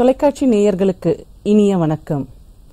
தொலைக்காட்சி நேயர்களுக்கு இனிய வணக்கம்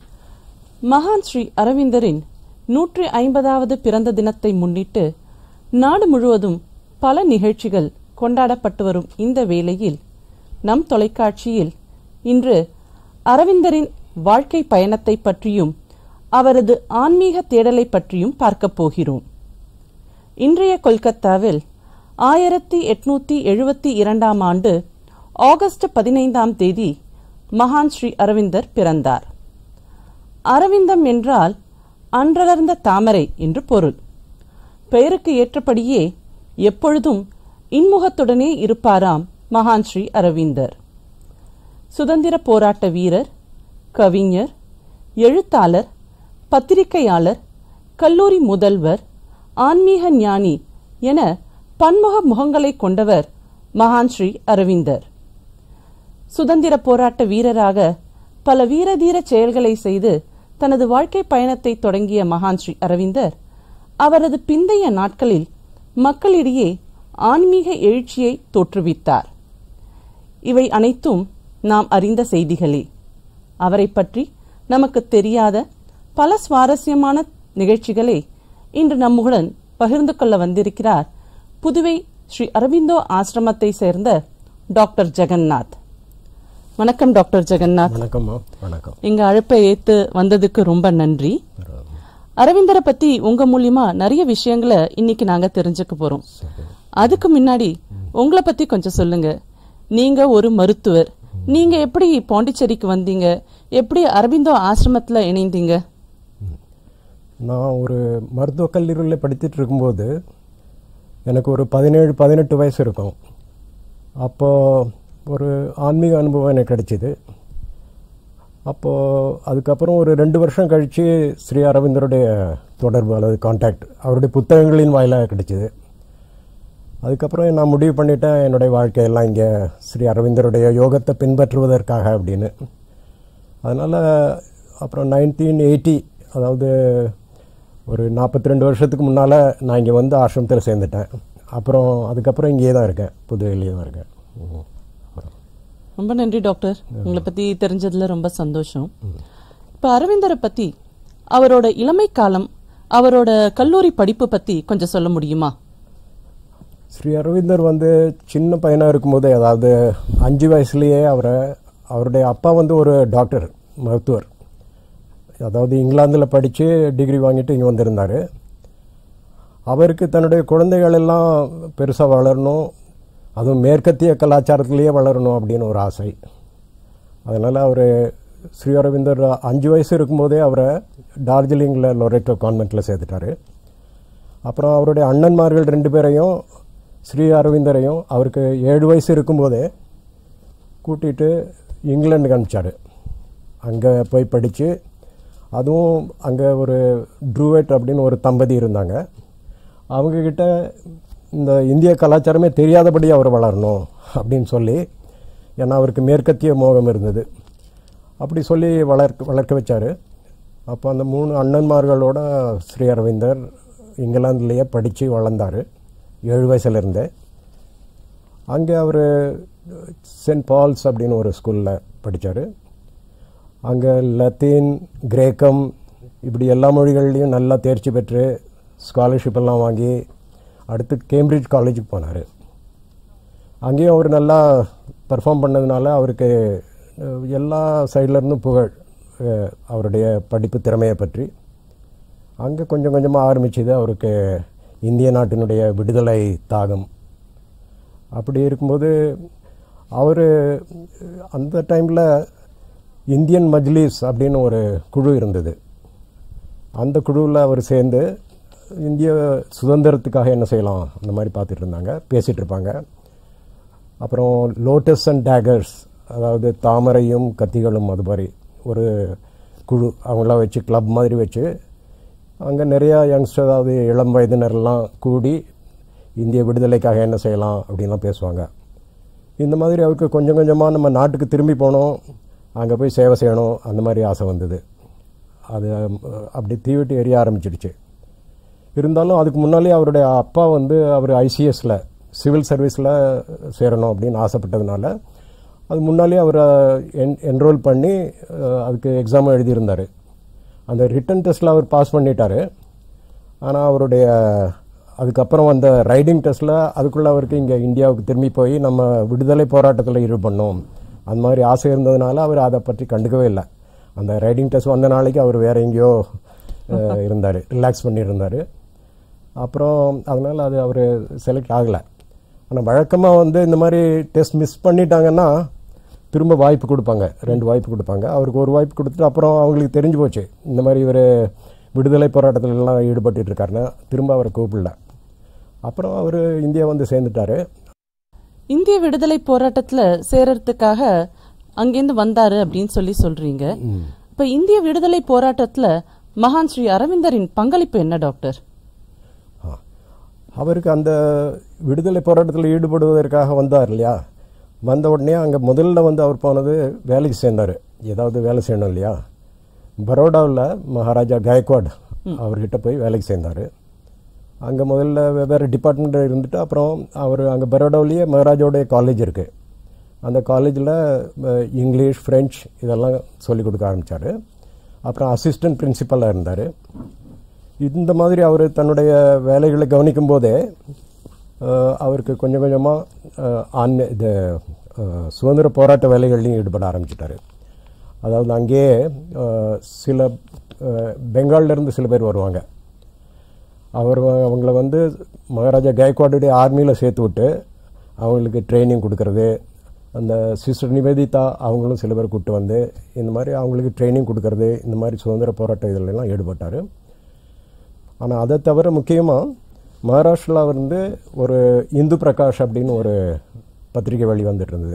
மகான் ஸ்ரீ அரவிந்தரின் நூற்றி ஐம்பதாவது பிறந்த தினத்தை முன்னிட்டு நாடு முழுவதும் பல நிகழ்ச்சிகள் கொண்டாடப்பட்டு வரும் இந்த வேளையில் நம் தொலைக்காட்சியில் இன்று அரவிந்தரின் வாழ்க்கை பயணத்தை பற்றியும் அவரது ஆன்மீக தேடலை பற்றியும் பார்க்கப் போகிறோம் இன்றைய கொல்கத்தாவில் ஆயிரத்தி எட்நூத்தி எழுபத்தி இரண்டாம் ஆண்டு ஆகஸ்ட் பதினைந்தாம் தேதி மகான் ஸ்ரீ அரவிந்தர் பிறந்தார் அரவிந்தம் என்றால் அன்றலர்ந்த தாமரை என்று பொருள் பெயருக்கு ஏற்றபடியே எப்பொழுதும் இன்முகத்துடனே இருப்பாராம் மகான் ஸ்ரீ அரவிந்தர் சுதந்திர போராட்ட வீரர் கவிஞர் எழுத்தாளர் பத்திரிகையாளர் கல்லூரி முதல்வர் ஆன்மீக ஞானி என பன்முக முகங்களை கொண்டவர் மகான் ஸ்ரீ அரவிந்தர் சுதந்திர போராட்ட வீரராக பல வீரதீர செயல்களை செய்து தனது வாழ்க்கை பயணத்தை தொடங்கிய மகான் ஸ்ரீ அரவிந்தர் அவரது பிந்தைய நாட்களில் மக்களிடையே ஆன்மீக எழுச்சியை தோற்றுவித்தார் இவை அனைத்தும் நாம் அறிந்த செய்திகளே அவரை பற்றி நமக்கு தெரியாத பல சுவாரஸ்யமான நிகழ்ச்சிகளை இன்று நம்முடன் பகிர்ந்து கொள்ள வந்திருக்கிறார் புதுவை ஸ்ரீ அரவிந்தோ ஆசிரமத்தை சேர்ந்த டாக்டர் ஜெகநாத் வணக்கம் டாக்டர் ஜெகநாத் வணக்கம்மா வணக்கம் எங்க அழைப்பை ஏத்து வந்ததுக்கு ரொம்ப நன்றி அரவிந்தரை பத்தி உங்க மூலியமா நிறைய விஷயங்களை இன்னைக்கு நாங்க தெரிஞ்சுக்க போறோம் அதுக்கு முன்னாடி உங்களை பத்தி கொஞ்சம் சொல்லுங்க நீங்க ஒரு மருத்துவர் நீங்க எப்படி பாண்டிச்சேரிக்கு வந்தீங்க எப்படி அரவிந்தோ ஆசிரமத்துல இணைந்தீங்க நான் ஒரு மருத்துவக் கல்லூரியில் படித்துட்டு இருக்கும்போது எனக்கு ஒரு பதினேழு பதினெட்டு வயசு இருக்கும் அப்போ ஒரு ஆன்மீக அனுபவம் எனக்கு கிடைச்சிது அப்போது அதுக்கப்புறம் ஒரு ரெண்டு வருஷம் கழித்து ஸ்ரீ அரவிந்தருடைய தொடர்பு அல்லது காண்டாக்ட் அவருடைய புத்தகங்களின் வாயிலாக கிடைச்சிது அதுக்கப்புறம் நான் முடிவு பண்ணிட்டேன் என்னுடைய வாழ்க்கையெல்லாம் இங்கே ஸ்ரீ அரவிந்தருடைய யோகத்தை பின்பற்றுவதற்காக அப்படின்னு அதனால் அப்புறம் நைன்டீன் எயிட்டி அதாவது ஒரு நாற்பத்தி ரெண்டு வருஷத்துக்கு முன்னால் நான் இங்கே வந்து ஆசிரமத்தில் சேர்ந்துட்டேன் அப்புறம் அதுக்கப்புறம் இங்கேயே தான் இருக்கேன் புதுவையிலேயே தான் இருக்கேன் ம். ரொம்ப நன்றி டாக்டர் உங்களை பத்தி தெரிஞ்சதுல ரொம்ப சந்தோஷம் இப்ப அரவிந்தரை பத்தி அவரோட இளமை காலம் அவரோட கல்லூரி படிப்பு பத்தி கொஞ்சம் சொல்ல முடியுமா ஸ்ரீ அரவிந்தர் வந்து சின்ன பையனாக இருக்கும்போது அதாவது அஞ்சு வயசுலேயே அவரை அவருடைய அப்பா வந்து ஒரு டாக்டர் மருத்துவர் அதாவது இங்கிலாந்தில் படித்து டிகிரி வாங்கிட்டு இங்கே வந்திருந்தார் அவருக்கு தன்னுடைய குழந்தைகள் எல்லாம் பெருசாக வளரணும் அதுவும் மேற்கத்திய கலாச்சாரத்திலேயே வளரணும் அப்படின்னு ஒரு ஆசை அதனால் அவர் ஸ்ரீ அரவிந்தர் அஞ்சு வயசு இருக்கும்போதே அவரை டார்ஜிலிங்கில் லொரேட்டோ கான்வென்ட்டில் சேர்த்துட்டாரு அப்புறம் அவருடைய அண்ணன்மார்கள் ரெண்டு பேரையும் ஸ்ரீ அரவிந்தரையும் அவருக்கு ஏழு வயசு இருக்கும்போதே கூட்டிகிட்டு இங்கிலாந்துக்கு அனுப்பிச்சார் அங்கே போய் படித்து அதுவும் அங்கே ஒரு ட்ரூவேட் அப்படின்னு ஒரு தம்பதி இருந்தாங்க அவங்கக்கிட்ட இந்த இந்திய கலாச்சாரமே தெரியாதபடி அவர் வளரணும் அப்படின்னு சொல்லி ஏன்னா அவருக்கு மேற்கத்திய மோகம் இருந்தது அப்படி சொல்லி வளர்க்க வளர்க்க வச்சார் அப்போ அந்த மூணு அண்ணன்மார்களோட ஸ்ரீ அரவிந்தர் இங்கிலாந்துலேயே படித்து வளர்ந்தார் ஏழு வயசுலேருந்தே அங்கே அவர் சென்ட் பால்ஸ் அப்படின்னு ஒரு ஸ்கூலில் படித்தார் அங்கே லத்தீன் கிரேக்கம் இப்படி எல்லா மொழிகள்லையும் நல்லா தேர்ச்சி பெற்று ஸ்காலர்ஷிப் எல்லாம் வாங்கி அடுத்து கேம்பிரிட்ஜ் காலேஜுக்கு போனார் அங்கேயும் அவர் நல்லா பர்ஃபார்ம் பண்ணதுனால அவருக்கு அஹ், எல்லா சைட்லேருந்தும் புகழ் அஹ், அவருடைய படிப்பு திறமையை பற்றி அங்கே கொஞ்சம் கொஞ்சமாக ஆரம்பிச்சது அவருக்கு இந்திய நாட்டினுடைய விடுதலை தாகம் அப்படி இருக்கும்போது அவர் அந்த டைமில் இந்தியன் மஜ்லிஸ் அப்படின்னு ஒரு குழு இருந்தது அந்த குழுவில் அவர் சேர்ந்து இந்திய சுதந்திரத்துக்காக என்ன செய்யலாம் அந்த மாதிரி பார்த்துட்டு இருந்தாங்க பேசிகிட்டு இருப்பாங்க அப்புறம் லோட்டஸ் அண்ட் டேகர்ஸ் அதாவது தாமரையும் கத்திகளும் அது மாதிரி ஒரு குழு அவங்களாம் வச்சு கிளப் மாதிரி வச்சு அங்கே நிறையா யங்ஸ்டர் அதாவது இளம் வயதினரெல்லாம் கூடி இந்திய விடுதலைக்காக என்ன செய்யலாம் அப்படின்லாம் பேசுவாங்க இந்த மாதிரி அவருக்கு கொஞ்சம் கொஞ்சமாக நம்ம நாட்டுக்கு திரும்பி போனோம் அங்கே போய் சேவை செய்யணும் அந்த மாதிரி ஆசை வந்தது அது அஹ், அப்படி தீவிட்டு எரிய ஆரம்பிச்சிடுச்சு இருந்தாலும் அதுக்கு முன்னாலே அவருடைய அப்பா வந்து அவர் ஐசிஎஸில் சிவில் சர்வீஸில் சேரணும் அப்படின்னு ஆசைப்பட்டதுனால அது முன்னாலே அவர் என் என்ரோல் பண்ணி அஹ், அதுக்கு எக்ஸாம் எழுதியிருந்தார் அந்த ரிட்டன் டெஸ்ட்டில் அவர் பாஸ் பண்ணிட்டாரு ஆனால் அவருடைய அதுக்கப்புறம் வந்த ரைடிங் டெஸ்ட்டில் அதுக்குள்ளே அவருக்கு இங்கே இந்தியாவுக்கு திரும்பி போய் நம்ம விடுதலை போராட்டத்தில் ஈடுபடணும் அந்த மாதிரி ஆசை இருந்ததுனால அவர் அதை பற்றி கண்டுக்கவே இல்லை அந்த ரைடிங் டெஸ்ட் வந்த நாளைக்கு அவர் வேற எங்கேயோ இருந்தார் ரிலாக்ஸ் பண்ணியிருந்தார் அப்புறம் அதனால் அது அவர் செலக்ட் ஆகலை ஆனால் வழக்கமாக வந்து இந்த மாதிரி டெஸ்ட் மிஸ் பண்ணிட்டாங்கன்னா திரும்ப வாய்ப்பு கொடுப்பாங்க ரெண்டு வாய்ப்பு கொடுப்பாங்க அவருக்கு ஒரு வாய்ப்பு கொடுத்துட்டு அப்புறம் அவங்களுக்கு தெரிஞ்சு போச்சு இந்த மாதிரி இவர் விடுதலை போராட்டத்துல எல்லாம் ஈடுபட்டு இருக்காருன்னா திரும்ப அவரை கூப்பிடல அப்புறம் அவர் இந்தியா வந்து சேர்ந்துட்டாரு இந்திய விடுதலை போராட்டத்துல சேரறதுக்காக அங்கேருந்து வந்தாரு அப்படின்னு சொல்லி சொல்றீங்க இப்ப இந்திய விடுதலை போராட்டத்துல மகான் ஸ்ரீ அரவிந்தரின் பங்களிப்பு என்ன டாக்டர் ஆ. அவருக்கு அந்த விடுதலை போராட்டத்தில் ஈடுபடுவதற்காக வந்தார் இல்லையா வந்த உடனே அங்கே முதல்ல வந்து அவர் போனது வேலைக்கு சேர்ந்தார் ஏதாவது வேலை செய்யணும் இல்லையா பரோடாவில் மகாராஜா கயக்வாட் அவர்கிட்ட போய் வேலைக்கு சேர்ந்தார் அங்கே முதல்ல வெவ்வேறு டிபார்ட்மெண்ட்டில் இருந்துட்டு அப்புறம் அவர் அங்கே பரோடாவிலேயே மகாராஜாவுடைய காலேஜ் இருக்குது அந்த காலேஜில் இங்கிலீஷ் ஃப்ரெஞ்ச் இதெல்லாம் சொல்லிக் கொடுக்க ஆரம்பித்தார் அப்புறம் அசிஸ்டன்ட் பிரின்சிபலாக இருந்தார் இந்த மாதிரி அவர் தன்னுடைய வேலைகளை கவனிக்கும் போதே அஹ், அவருக்கு கொஞ்சம் கொஞ்சமாக ஆன் இது அஹ், சுதந்திர போராட்ட வேலைகள்லையும் ஈடுபட ஆரம்பிச்சிட்டாரு அதாவது அங்கேயே அஹ், சில அஹ், பெங்கால்ல இருந்து சில பேர் வருவாங்க அவர் வ- அவங்கள வந்து மகாராஜா கயக்வாடுடைய ஆர்மியில் சேர்த்து விட்டு அவங்களுக்கு ட்ரைனிங் கொடுக்கறது அந்த சிஸ்டர் நிவேதிதா அவங்களும் சில பேர் கூப்பிட்டு வந்து இந்த மாதிரி அவங்களுக்கு ட்ரைனிங் கொடுக்கறது இந்த மாதிரி சுதந்திர போராட்ட இதுல எல்லாம் ஈடுபட்டார் ஆனால் அதை தவிர முக்கியமாக மகாராஷ்டிராவில் வந்து ஒரு இந்து பிரகாஷ் அப்படின்னு ஒரு பத்திரிகை வெளி வந்துட்டு இருந்தது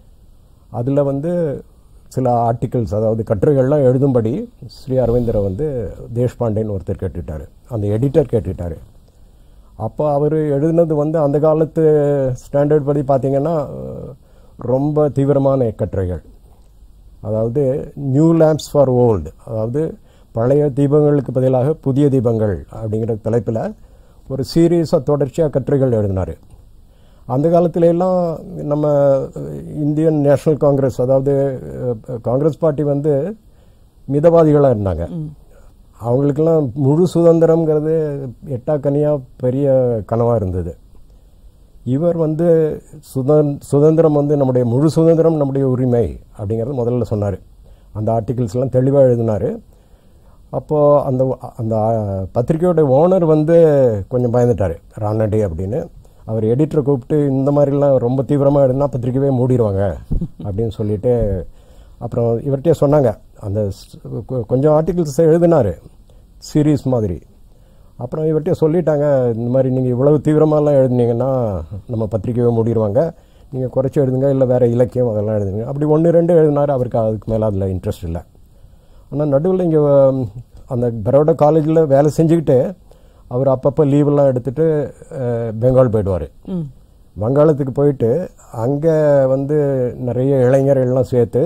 அதில் வந்து சில ஆர்டிகிள்ஸ் அதாவது கட்டுரைகள்லாம் எழுதும்படி ஸ்ரீ அரவிந்தரை வந்து தேஷ்பாண்டேன்னு ஒருத்தர் கேட்டுட்டார் அந்த எடிட்டர் கேட்டுட்டார் அப்போ அவர் எழுதினது வந்து அந்த காலத்து ஸ்டாண்டர்ட் படி பார்த்தீங்கன்னா அஹ், ரொம்ப தீவிரமான கட்டுரைகள் அதாவது நியூ லேம்ப்ஸ் ஃபார் ஓல்டு அதாவது பழைய தீபங்களுக்கு பதிலாக புதிய தீபங்கள் அப்படிங்கிற தலைப்பில் ஒரு சீரியஸாக தொடர்ச்சியாக கட்டுரைகள் எழுதினார் அந்த காலத்துல எல்லாம் நம்ம அஹ், இந்தியன் நேஷனல் காங்கிரஸ் அதாவது அஹ், காங்கிரஸ் பார்ட்டி வந்து மிதவாதிகளாக இருந்தாங்க அவங்களுக்கெல்லாம் முழு சுதந்திரம்ங்கிறது எட்டா கனியா பெரிய கனவாக இருந்தது இவர் வந்து சுதந் சுதந்திரம் வந்து நம்முடைய முழு சுதந்திரம் நம்முடைய உரிமை அப்படிங்கிறது முதல்ல சொன்னார் அந்த ஆர்டிகிள்ஸ் எல்லாம் தெளிவாக எழுதினார் அப்போது அந்த அந்த ஆ, பத்திரிக்கையோட ஓனர் வந்து கொஞ்சம் பயந்துட்டார் ராணடே அப்படின்னு அவர் எடிட்டரை கூப்பிட்டு இந்த மாதிரிலாம் ரொம்ப தீவிரமாக எழுதினா பத்திரிக்கையே மூடிடுவாங்க அப்படின்னு சொல்லிட்டு அப்புறம் இவர்கிட்டயே சொன்னாங்க அந்த ஸ்- கொ- கொஞ்சம் ஆர்டிகிள்ஸ் எழுதினார் சீரீஸ் மாதிரி அப்புறம் இவர்கிட்ட சொல்லிட்டாங்க இந்த மாதிரி நீங்கள் இவ்வளவு தீவிரமாலாம் எழுதுனீங்கன்னா நம்ம பத்திரிக்கையை மூடிடுவாங்க நீங்கள் குறைச்சி எழுதுங்க இல்லை வேறு இலக்கியம் அதெல்லாம் எழுதுங்க அப்படி ஒன்று ரெண்டு எழுதினாரு அவருக்கு அதுக்கு மேலே அதில் இன்ட்ரெஸ்ட் இல்லை ஆனால் நடுவில் இங்கே அந்த பரோடா காலேஜில் வேலை செஞ்சுக்கிட்டு அவர் அப்பப்போ லீவெல்லாம் எடுத்துட்டு அஹ், பெங்கால் போயிடுவார் ம் வங்காளத்துக்கு போயிட்டு அங்கே வந்து நிறைய இளைஞர்கள்லாம் சேர்த்து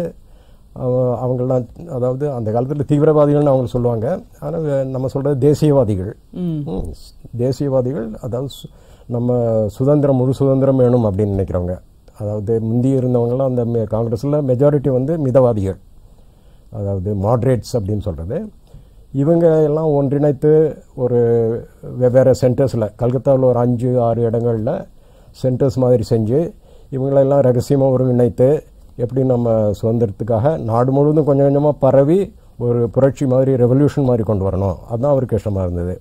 அவ- அவங்கெல்லாம் அதாவது அந்த காலத்தில் தீவிரவாதிகள்னு அவங்க சொல்லுவாங்க ஆனால் நம்ம சொல்கிறது தேசியவாதிகள் ம் ம், தேசியவாதிகள் அதாவது சு- நம்ம சுதந்திரம் முழு சுதந்திரம் வேணும் அப்படின்னு நினைக்கிறவங்க அதாவது முந்தி இருந்தவங்கலாம் அந்த மெ- காங்கிரஸில் மெஜாரிட்டி வந்து மிதவாதிகள் அதாவது மாட்ரேட்ஸ் அப்படின்னு சொல்கிறது இவங்க எல்லாம் ஒன்றிணைத்து ஒரு வெவ்வேறு சென்டர்ஸில் கல்கத்தாவில் ஒரு அஞ்சு ஆறு இடங்களில் சென்டர்ஸ் மாதிரி செஞ்சு இவங்களெல்லாம் ரகசியமாக ஒருங்கிணைத்து எப்படி நம்ம சுதந்திரத்துக்காக நாடு முழுவதும் கொஞ்சம் கொஞ்சமாக பரவி ஒரு புரட்சி மாதிரி ரெவல்யூஷன் மாதிரி கொண்டு வரணும் அதுதான் அவருக்கு இஷ்டமாக இருந்தது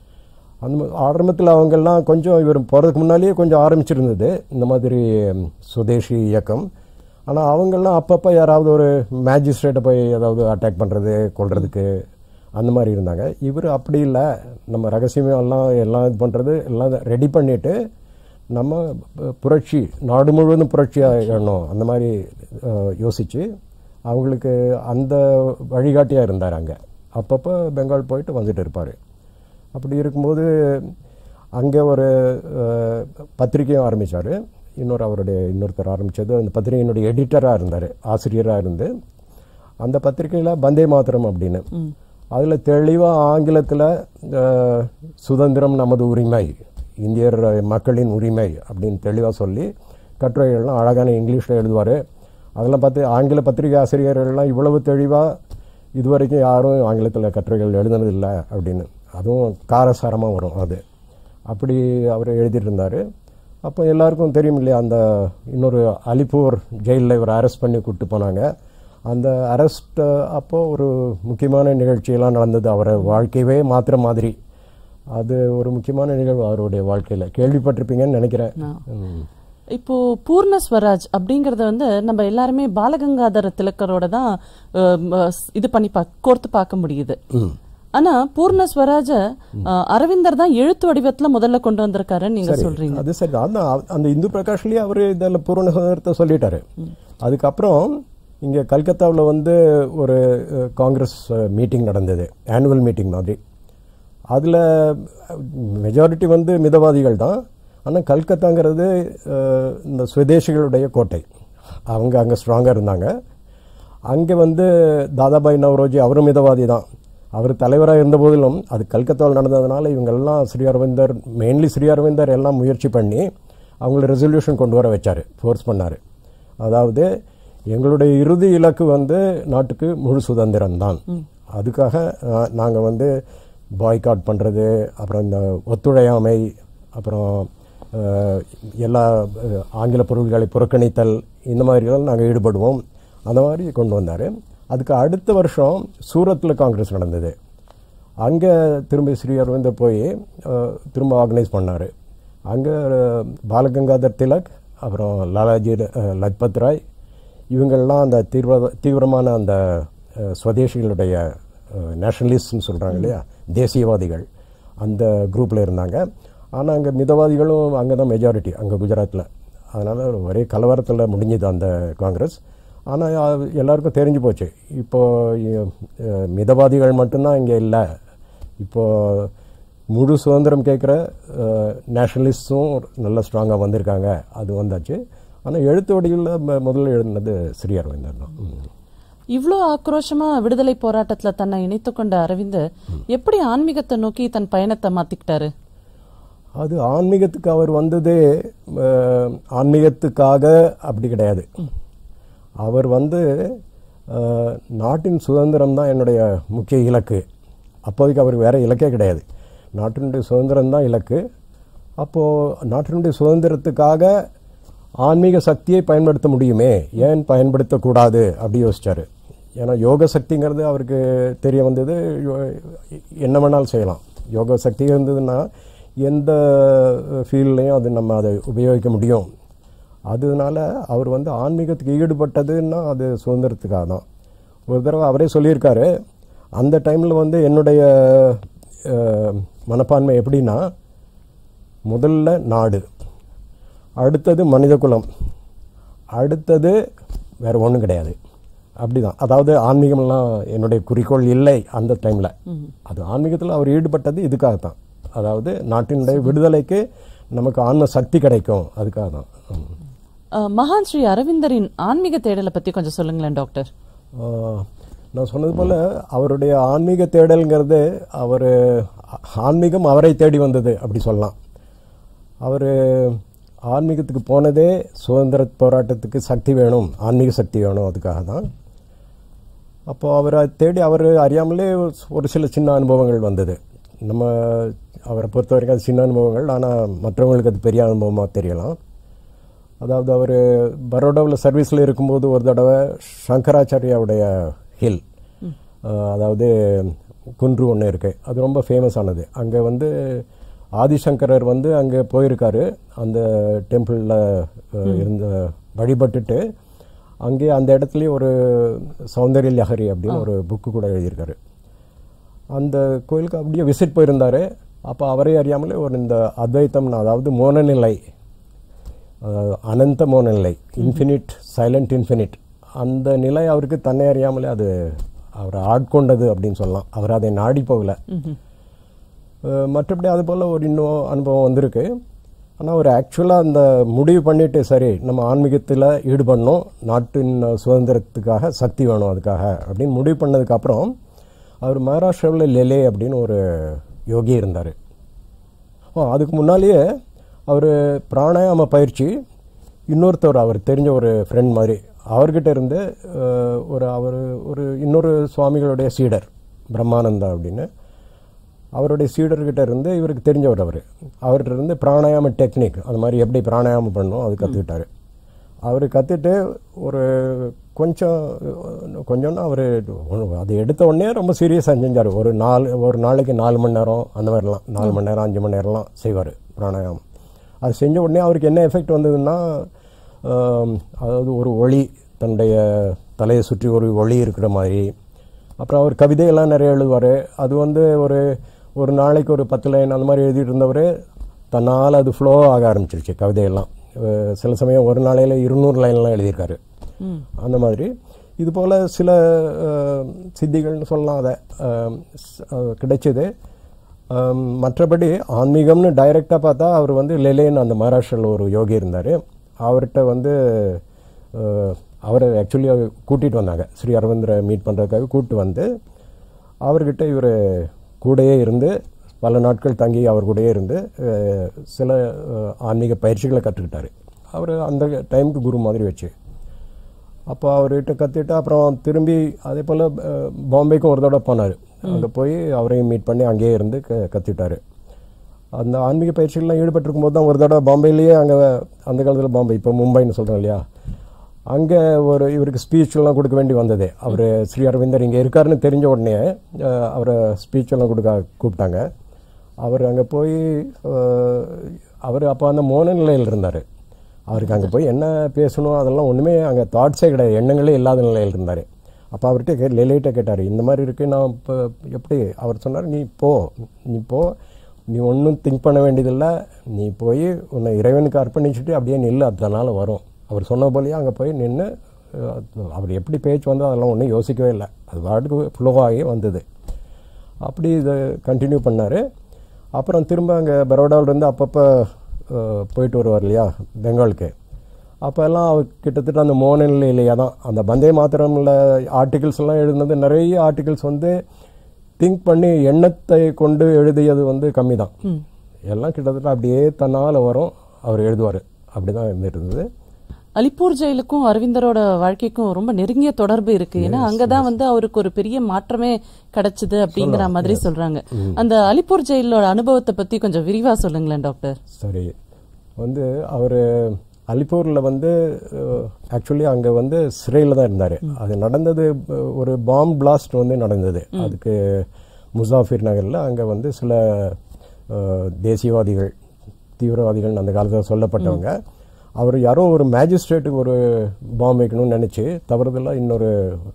அந்த ஆரம்பத்தில் அவங்கெல்லாம் கொஞ்சம் இவர் போகிறதுக்கு முன்னாலேயே கொஞ்சம் ஆரம்பிச்சிருந்தது இந்த மாதிரி ம், சுதேசி இயக்கம் ஆனால் அவங்கெல்லாம் அப்பப்போ யாராவது ஒரு மேஜிஸ்ட்ரேட்டை போய் ஏதாவது அட்டாக் பண்ணுறது கொல்றதுக்கு அந்த மாதிரி இருந்தாங்க இவர் அப்படி இல்லை நம்ம ரகசியமாக எல்லாம் எல்லாம் இது பண்ணுறது எல்லாம் ரெடி பண்ணிவிட்டு நம்ம பு- புரட்சி நாடு முழுவதும் புரட்சியாக எண்ணணும் அந்த மாதிரி அஹ், யோசிச்சு அவங்களுக்கு அந்த வழிகாட்டியாக இருந்தார் அங்கே அப்பப்போ பெங்கால் போயிட்டு வந்துட்டு இருப்பார் அப்படி இருக்கும்போது அங்கே ஒரு அஹ், பத்திரிக்கையும் ஆரம்பித்தார் இன்னொரு அவருடைய இன்னொருத்தர் ஆரம்பித்தது அந்த பத்திரிகையினுடைய எடிட்டராக இருந்தார் ஆசிரியராக இருந்து அந்த பத்திரிக்கையில் வந்தே மாத்திரம் அப்படின்னு அதில் தெளிவாக ஆங்கிலத்தில் சுதந்திரம் நமது உரிமை இந்தியர் மக்களின் உரிமை அப்படின்னு தெளிவாக சொல்லி கட்டுரைகள்லாம் அழகான இங்கிலீஷில் எழுதுவார் அதெல்லாம் பார்த்து ஆங்கில பத்திரிகை ஆசிரியர்கள்லாம் இவ்வளவு தெளிவாக இதுவரைக்கும் யாரும் ஆங்கிலத்தில் கட்டுரைகள் எழுதுனதில்லை அப்படின்னு அதுவும் காரசாரமாக வரும் அது அப்படி அவர் எழுதிட்டு இருந்தார் அப்போ எல்லாருக்கும் தெரியும் இல்லையா அந்த இன்னொரு அலிப்பூர் ஜெயிலில் இவர் அரெஸ்ட் பண்ணி கூப்பிட்டு போனாங்க அந்த அரெஸ்ட் அப்போ ஒரு முக்கியமான நிகழ்ச்சியெல்லாம் நடந்தது அவரை வாழ்க்கையவே மாத்திர மாதிரி அது ஒரு முக்கியமான நிகழ்வு அவருடைய வாழ்க்கையில் கேள்விப்பட்டிருப்பீங்கன்னு நினைக்கிறேன் ம். இப்போ பூர்ண ஸ்வராஜ் அப்படிங்கறத வந்து நம்ம எல்லாருமே பாலகங்காதர திலக்கரோட தான் அஹ், ம, இது பண்ணி பா கோர்த்து பார்க்க முடியுது ம் ஆனா பூர்ண ஸ்வராஜ அஹ், அரவிந்தர் தான் எழுத்து வடிவத்துல முதல்ல கொண்டு வந்திருக்காருன்னு நீங்க சொல்றீங்க அது சரி அந்த அந்த இந்து பிரகாஷ்லயே அவர் இதில் பூரண சுதந்திரத்தை சொல்லிட்டாரு அதுக்கப்புறம் இங்கே கல்கத்தாவில் வந்து ஒரு அஹ், காங்கிரஸ் மீட்டிங் நடந்தது ஆனுவல் மீட்டிங் மாதிரி அதில் மெஜாரிட்டி வந்து மிதவாதிகள் தான் ஆனால் கல்கத்தாங்கிறது அஹ், இந்த சுதேசிகளுடைய கோட்டை அவங்க அங்கே ஸ்ட்ராங்காக இருந்தாங்க அங்கே வந்து தாதாபாய் நவரோஜி அவரும் மிதவாதி தான் அவர் தலைவராக இருந்த போதிலும் அது கல்கத்தாவில் நடந்ததுனால இவங்கெல்லாம் ஸ்ரீ அரவிந்தர் மெயின்லி ஸ்ரீ அரவிந்தர் எல்லாம் முயற்சி பண்ணி அவங்கள ரெசல்யூஷன் கொண்டு வர வச்சார் ஃபோர்ஸ் பண்ணார் அதாவது எங்களுடைய இறுதி இலக்கு வந்து நாட்டுக்கு முழு சுதந்திரம் தான் அதுக்காக நாங்கள் வந்து பாய்காட் பண்ணுறது அப்புறம் இந்த ஒத்துழையாமை அப்புறம் அஹ், எல்லா அஹ், ஆங்கில பொருள்களை புறக்கணித்தல் இந்த மாதிரிலாம் நாங்கள் ஈடுபடுவோம் அந்த மாதிரி கொண்டு வந்தார் அதுக்கு அடுத்த வருஷம் சூரத்தில் காங்கிரஸ் நடந்தது அங்கே திரும்பி ஸ்ரீ அரவிந்தர் போய் அஹ், திரும்ப ஆர்கனைஸ் பண்ணார் அங்கே பாலகங்காதர் திலக் அப்புறம் லாலாஜி அஹ், லஜ்பத் ராய் இவங்கெல்லாம் அந்த தீவிர தீவிரமான அந்த அஹ், சுவதேசிகளுடைய நேஷனலிஸ்ட்னு சொல்கிறாங்க இல்லையா தேசியவாதிகள் அந்த குரூப்பில் இருந்தாங்க ஆனால் அங்கே மிதவாதிகளும் அங்கே தான் மெஜாரிட்டி அங்கே குஜராத்தில் அதனால் ஒரே கலவரத்தில் முடிஞ்சது அந்த காங்கிரஸ் ஆனால் எல்லாருக்கும் தெரிஞ்சு போச்சு இப்போ அஹ், மிதவாதிகள் மட்டும்தான் இங்கே இல்லை இப்போ முழு சுதந்திரம் கேட்குற நேஷனலிஸ்ட்ஸும் நல்ல ஸ்ட்ராங்காக வந்திருக்காங்க அது வந்தாச்சு ஆனால் எழுத்து வடிவில் ம- முதல்ல எழுதினது ஸ்ரீ அரவிந்தர் தான் ம். இவ்ளோ ஆக்ரோஷமா விடுதலை போராட்டத்துல தன்னை இணைத்துக் கொண்ட அரவிந்தர் எப்படி ஆன்மீகத்தை நோக்கி தன் பயணத்தை மாத்திக்கிட்டாரு அது ஆன்மீகத்துக்கு அவர் வந்தது அஹ், ஆன்மீகத்துக்காக அப்படி கிடையாது அவர் வந்து அஹ், நாட்டின் சுதந்திரம் தான் என்னுடைய முக்கிய இலக்கு அப்போதைக்கு அவருக்கு வேற இலக்கே கிடையாது நாட்டினுடைய சுதந்திரம் தான் இலக்கு அப்போது நாட்டினுடைய சுதந்திரத்துக்காக ஆன்மீக சக்தியை பயன்படுத்த முடியுமே ஏன் பயன்படுத்தக்கூடாது அப்படி யோசிச்சாரு ஏன்னா யோக சக்திங்கிறது அவருக்கு தெரிய வந்தது யோ- என்ன வேணாலும் செய்யலாம் யோக சக்தி இருந்ததுன்னா எந்த ஃபீல்ட்லையும் அது நம்ம அதை உபயோகிக்க முடியும் அதனால அவர் வந்து ஆன்மீகத்துக்கு ஈடுபட்டதுன்னா அது சுதந்திரத்துக்காக தான் ஒரு தடவை அவரே சொல்லியிருக்காரு அந்த டைமில் வந்து என்னுடைய அஹ், மனப்பான்மை எப்படின்னா முதல்ல நாடு அடுத்தது மனிதகுலம் அடுத்தது வேற ஒன்றும் கிடையாது அப்படிதான் அதாவது ஆன்மீகம்லாம் என்னுடைய குறிக்கோள் இல்லை அந்த டைமில் அது ஆன்மீகத்தில் அவர் ஈடுபட்டது இதுக்காக தான் அதாவது நாட்டினுடைய விடுதலைக்கு நமக்கு ஆன்ம சக்தி கிடைக்கும் அதுக்காக தான் ம். அஹ், மகான் ஸ்ரீ அரவிந்தரின் ஆன்மீக தேடலை பத்தி கொஞ்சம் சொல்லுங்களேன் டாக்டர் ஆஹ், நான் சொன்னது போல அவருடைய ஆன்மீக தேடல்ங்கிறது அவர் ஆன்மீகம் அவரை தேடி வந்தது அப்படி சொல்லலாம் அவர் ஆன்மீகத்துக்கு போனதே சுதந்திர போராட்டத்துக்கு சக்தி வேணும் ஆன்மீக சக்தி வேணும் அதுக்காக தான் அப்போ அவரை தேடி அவர் அறியாமலே ஒரு சில சின்ன அனுபவங்கள் வந்தது நம்ம அவரை பொறுத்த வரைக்கும் அது சின்ன அனுபவங்கள் ஆனால் மற்றவங்களுக்கு அது பெரிய அனுபவமாக தெரியலாம் அதாவது அவர் பரோடாவில் சர்வீஸில் இருக்கும்போது ஒரு தடவை சங்கராச்சாரியாவுடைய ஹில் அதாவது குன்று ஒன்று இருக்கு அது ரொம்ப ஃபேமஸ் ஆனது அங்கே வந்து ஆதிசங்கரர் வந்து அங்கே போயிருக்காரு அந்த டெம்பிளில் இருந்த வழிபட்டுட்டு அங்கே அந்த இடத்துலயே ஒரு சௌந்தர்ய லஹரி அப்படின்னு ஒரு புக்கு கூட எழுதியிருக்காரு அந்த கோயிலுக்கு அப்படியே விசிட் போயிருந்தாரு அப்போ அவரே அறியாமலே ஒரு இந்த அத்வைத்தம்னா அதாவது மோனநிலை அதாவது அனந்த மோனநிலை இன்ஃபினிட் சைலண்ட் இன்ஃபினிட் அந்த நிலை அவருக்கு தன்னை அறியாமலே அது அவரை ஆட்கொண்டது அப்படின்னு சொல்லலாம் அவர் அதை நாடி போகல அஹ் மற்றபடி அது போல் ஒரு இன்னும் அனுபவம் வந்திருக்கு ஆனால் ஒரு ஆக்சுவலாக அந்த முடிவு பண்ணிட்டு சரி நம்ம ஆன்மீகத்தில் ஈடுபடணும் நாட்டின் சுதந்திரத்துக்காக சக்தி வேணும் அதுக்காக அப்படின்னு முடிவு பண்ணதுக்கப்புறம் அவர் மகாராஷ்டிராவில் லெலே அப்படின்னு ஒரு யோகி இருந்தார் ஓ அதுக்கு முன்னாலேயே அவர் பிராணாயாம பயிற்சி இன்னொருத்தவர் அவர் தெரிஞ்ச ஒரு ஃப்ரெண்ட் மாதிரி அவர்கிட்ட இருந்து அஹ், ஒரு அவர் ஒரு இன்னொரு சுவாமிகளுடைய சீடர் பிரம்மானந்தா அப்படின்னு அவருடைய சீடர்கிட்ட இருந்து இவருக்கு தெரிஞ்சவர் அவர் அவர்கிட்ட இருந்து பிராணாயாம டெக்னிக் அது மாதிரி எப்படி பிராணாயாமம் பண்ணணும் அது கற்றுக்கிட்டாரு அவர் கற்றுட்டு ஒரு கொஞ்சம் கொஞ்சம்னா அவர் அது எடுத்த உடனே ரொம்ப சீரியஸாக செஞ்சார் ஒரு நாலு ஒரு நாளைக்கு நாலு மணி நேரம் அந்த மாதிரிலாம் நாலு மணி நேரம் அஞ்சு மணி நேரம்லாம் செய்வார் பிராணாயாமம் அது செஞ்ச உடனே அவருக்கு என்ன எஃபெக்ட் வந்ததுன்னா ஆம், அதாவது ஒரு ஒளி தன்னுடைய தலையை சுற்றி ஒரு ஒளி இருக்கிற மாதிரி அப்புறம் அவர் கவிதையெல்லாம் நிறைய எழுதுவார் அது வந்து ஒரு ஒரு நாளைக்கு ஒரு பத்து லைன் அந்த மாதிரி எழுதிட்டு இருந்தவர் தன்னால் அது ஃப்ளோ ஆக ஆரம்பிச்சிருச்சு கவிதையெல்லாம் அஹ் சில சமயம் ஒரு நாளையில் இருநூறு லைன்லாம் எழுதியிருக்காரு ம் அந்த மாதிரி இது போல் சில அஹ், சித்திகள்னு சொல்லலாம் அதை அஹ், ஸ்- அஹ், கிடைச்சது அஹ், மற்றபடி ஆன்மீகம்னு டைரெக்டாக பார்த்தா அவர் வந்து லெலேன் அந்த மகாராஷ்டிராவில் ஒரு யோகி இருந்தார் அவர்கிட்ட வந்து அஹ், அவரை ஆக்சுவலி கூட்டிகிட்டு வந்தாங்க ஸ்ரீ அரவிந்தரை மீட் பண்ணுறதுக்காக கூப்பிட்டு வந்து அவர்கிட்ட இவர் கூடயே இருந்து பல நாட்கள் தங்கி அவர் கூடயே இருந்து அஹ், சில அஹ், ஆன்மீக பயிற்சிகளை கற்றுக்கிட்டாரு அவர் அந்த டைமுக்கு குரு மாதிரி வச்சு அப்போ அவர்கிட்ட கற்றுட்டு அப்புறம் திரும்பி அதே போல் பாம்பேக்கும் ஒரு தடவை போனார் அங்கே போய் அவரையும் மீட் பண்ணி அங்கேயே இருந்து க கற்றுக்கிட்டாரு அந்த ஆன்மீக பயிற்சிகள்லாம் ஈடுபட்டிருக்கும் போது தான் ஒரு தடவை பாம்பேலேயே அங்கே அந்த காலத்தில் பாம்பே இப்போ மும்பைன்னு சொல்கிறோம் இல்லையா அங்கே ஒரு இவருக்கு ஸ்பீச்லாம் கொடுக்க வேண்டி வந்தது அவர் ஸ்ரீ அரவிந்தர் இங்கே இருக்காருன்னு தெரிஞ்ச உடனே அஹ், அவரை ஸ்பீச் எல்லாம் கொடுக்க கூப்பிட்டாங்க அவர் அங்கே போய் அஹ், அவர் அப்போ அந்த மோன நிலையில் இருந்தார் அவருக்கு அங்கே போய் என்ன பேசணும் அதெல்லாம் ஒன்றுமே அங்கே தாட்ஸே கிடையாது எண்ணங்களே இல்லாத நிலையில் இருந்தார் அப்போ அவர்கிட்ட கே லேலேட்டாக கேட்டார் இந்த மாதிரி இருக்கு நான் இப்போ எப்படி அவர் சொன்னார் நீ போ நீ போ நீ ஒன்றும் திங்க் பண்ண வேண்டியதில்லை நீ போய் உன்னை இறைவனுக்கு அர்ப்பணிச்சுட்டு அப்படியே நில்லு அதனால வரும் அவர் சொன்ன போலயே அங்கே போய் நின்று அவர் எப்படி பேச்சு வந்தோ அதெல்லாம் ஒன்றும் யோசிக்கவே இல்லை அது பாட்டுக்கு ஃப்ளோ ஆகி வந்தது அப்படி இதை கண்டினியூ பண்ணார் அப்புறம் திரும்ப அங்கே பரோடாவிலேருந்து அப்பப்போ அஹ், போயிட்டு வருவார் இல்லையா பெங்காலுக்கு அப்போ எல்லாம் அவர் கிட்டத்தட்ட அந்த மோன நிலையிலேயே தான் அந்த பந்தே மாத்திரமில் ஆர்டிகிள்ஸ் எல்லாம் எழுதுனது நிறைய ஆர்டிகிள்ஸ் வந்து திங்க் பண்ணி எண்ணத்தை கொண்டு எழுதியது வந்து கம்மி தான் ம் எல்லாம் கிட்டத்தட்ட அப்படியே தன்னால் வரும் அவர் எழுதுவார் அப்படி தான் இருந்துட்டு இருந்தது அலிப்பூர் ஜெயிலுக்கும் அரவிந்தரோட வாழ்க்கைக்கும் ரொம்ப நெருங்கிய தொடர்பு இருக்கு ஏன்னா அங்கதான் வந்து அவருக்கு ஒரு பெரிய மாற்றமே கிடைச்சது அப்படிங்கிற மாதிரி சொல்றாங்க அந்த அலிப்பூர் ஜெயிலோட அனுபவத்தை பத்தி கொஞ்சம் விரிவா சொல்லுங்களேன் டாக்டர் சரி வந்து அவர் அலிப்பூரில் வந்து ஆக்சுவலி அங்கே வந்து சிறையில் தான் இருந்தார் அது நடந்தது அஹ், ஒரு பாம் பிளாஸ்ட் வந்து நடந்தது அதுக்கு முசாஃபிர் நகரில் அங்கே வந்து சில அஹ், தேசியவாதிகள் தீவிரவாதிகள் அந்த காலத்தில் சொல்லப்பட்டவங்க அவர் யாரோ ஒரு மேஜிஸ்ட்ரேட்டுக்கு ஒரு பாம் வைக்கணும்னு நினச்சி தவறுதலாக இன்னொரு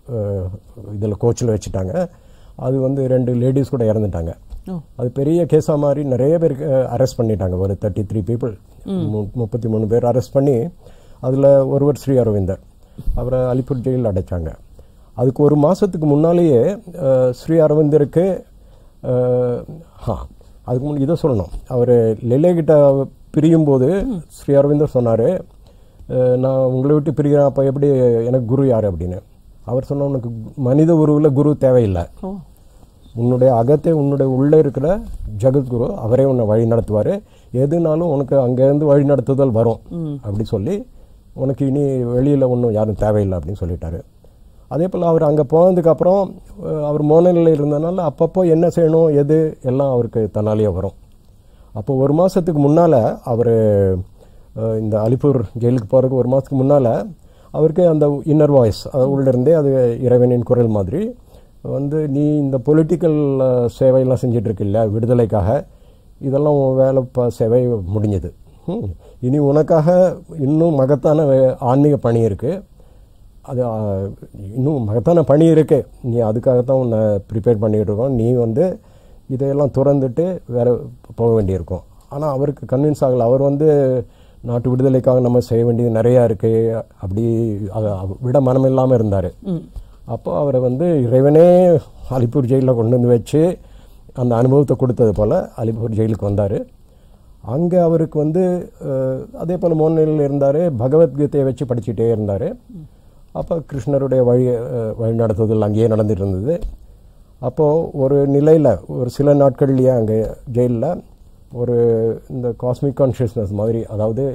இதில் கோச்சில் வச்சுட்டாங்க அது வந்து ரெண்டு லேடிஸ் கூட இறந்துட்டாங்க ஓ அது பெரிய கேஸாக மாதிரி நிறைய பேருக்கு அரெஸ்ட் பண்ணிட்டாங்க ஒரு தேர்ட்டி த்ரீ பீப்புள் முப்பத்தி மூணு பேர் அரெஸ்ட் பண்ணி அதில் ஒருவர் ஸ்ரீ அரவிந்தர் அவரை அலிப்பூர் ஜெயிலில் அடைச்சாங்க அதுக்கு ஒரு மாதத்துக்கு முன்னாலேயே அஹ், ஸ்ரீ அரவிந்தருக்கு அஹ், ஆ அதுக்கு முன் இதை சொல்லணும் அவர் லெலே கிட்ட பிரியும் போது ஸ்ரீ அரவிந்தர் சொன்னார் நான் உங்களை விட்டு பிரிகிறேன் அப்போ எப்படி எனக்கு குரு யார் அப்படின்னு அவர் சொன்ன உனக்கு மனித உருவில் குரு தேவையில்லை ஓ உன்னுடைய அகத்தை உன்னுடைய உள்ளே இருக்கிற ஜெகத்குரு அவரே உன்னை வழி நடத்துவார் எதுனாலும் உனக்கு அங்கேருந்து வழி நடத்துதல் வரும் அப்படி சொல்லி உனக்கு இனி வெளியில் ஒன்றும் யாரும் தேவையில்லை அப்படின்னு சொல்லிட்டாரு அதே போல் அவர் அங்கே போனதுக்கப்புறம் அஹ், அவர் மோனநிலையில் இருந்தனால அப்பப்போ என்ன செய்யணும் எது எல்லாம் அவருக்கு தன்னாலேயே வரும் அப்போ ஒரு மாதத்துக்கு முன்னால் அவர் இந்த அலிப்பூர் ஜெயிலுக்கு போகிறதுக்கு ஒரு மாதத்துக்கு முன்னால் அவருக்கு அந்த இன்னர் வாய்ஸ் உள்ளிருந்தே அது இறைவனின் குரல் மாதிரி வந்து நீ இந்த பொலிட்டிக்கல் சேவையெல்லாம் செஞ்சுட்டு இருக்கில்ல விடுதலைக்காக இதெல்லாம் உன் வேலை ப சேவை முடிஞ்சது ம். இனி உனக்காக இன்னும் மகத்தான வே- ஆன்மீக பணி இருக்குது அது ஆ, இன்னும் மகத்தான பணி இருக்கு நீ அதுக்காகத்தான் உன்னை ப்ரிப்பேர் பண்ணிட்டு இருக்கோம் நீ வந்து இதையெல்லாம் துறந்துட்டு வேற போக வேண்டியிருக்கும் ஆனால் அவருக்கு கன்வின்ஸ் ஆகலை அவர் வந்து நாட்டு விடுதலைக்காக நம்ம செய்ய வேண்டியது நிறையா இருக்கு அப்படி அதை அவ- விட மனம் இல்லாமல் இருந்தார் ம் அப்போ அவரை வந்து இறைவனே அலிப்பூர் ஜெயிலில் கொண்டு வந்து வச்சு அந்த அனுபவத்தை கொடுத்தது போல் அலிப்பூர் ஜெயிலுக்கு வந்தார் அங்கே அவருக்கு வந்து அஹ், அதே போல் மோனில் இருந்தார் பகவத்கீதையை வச்சு படிச்சுட்டே இருந்தார் அப்போ கிருஷ்ணருடைய வழி அஹ், வழி நடத்துதல் அங்கேயே நடந்துட்டு இருந்தது அப்போது ஒரு நிலையில் ஒரு சில நாட்கள்லேயே அங்கே ஜெயிலில் ஒரு இந்த காஸ்மிக் கான்ஷியஸ்னஸ் மாதிரி அதாவது